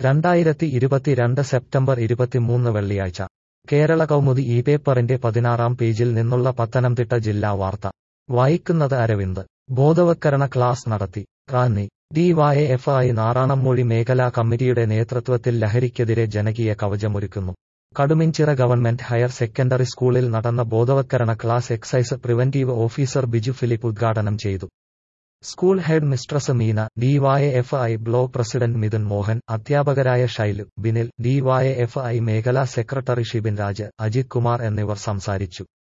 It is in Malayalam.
രണ്ടായിരത്തി ഇരുപത്തിരണ്ട് സെപ്റ്റംബർ ഇരുപത്തിമൂന്ന് വെള്ളിയാഴ്ച കേരള കൗമുദി ഈ പേപ്പറിന്റെ പതിനാറാം പേജിൽ നിന്നുള്ള പത്തനംതിട്ട ജില്ലാ വാർത്ത വായിക്കുന്നത് അരവിന്ദ് ബോധവത്കരണ ക്ലാസ് നടത്തി റാന്നി ഡിവൈഎഫ്ഐ നാറാണംമൂഴി മേഖലാ കമ്മിറ്റിയുടെ നേതൃത്വത്തിൽ ലഹരിക്കെതിരെ ജനകീയ കവചമൊരുക്കുന്നു കടുമിഞ്ചിറ ഗവൺമെന്റ് ഹയർ സെക്കൻഡറി സ്കൂളിൽ നടന്ന ബോധവത്കരണ class excise preventive officer Biju Philip ഉദ്ഘാടനം ചെയ്തു school head mistress Meena DYFI block president Mithun Mohan അധ്യാപകരായ ഷൈലു ബിനിൽ ഡിവൈഎഫ്ഐ മേഖലാ സെക്രട്ടറി ഷിബിൻ രാജ് അജിത് കുമാർ എന്നിവർ സംസാരിച്ചു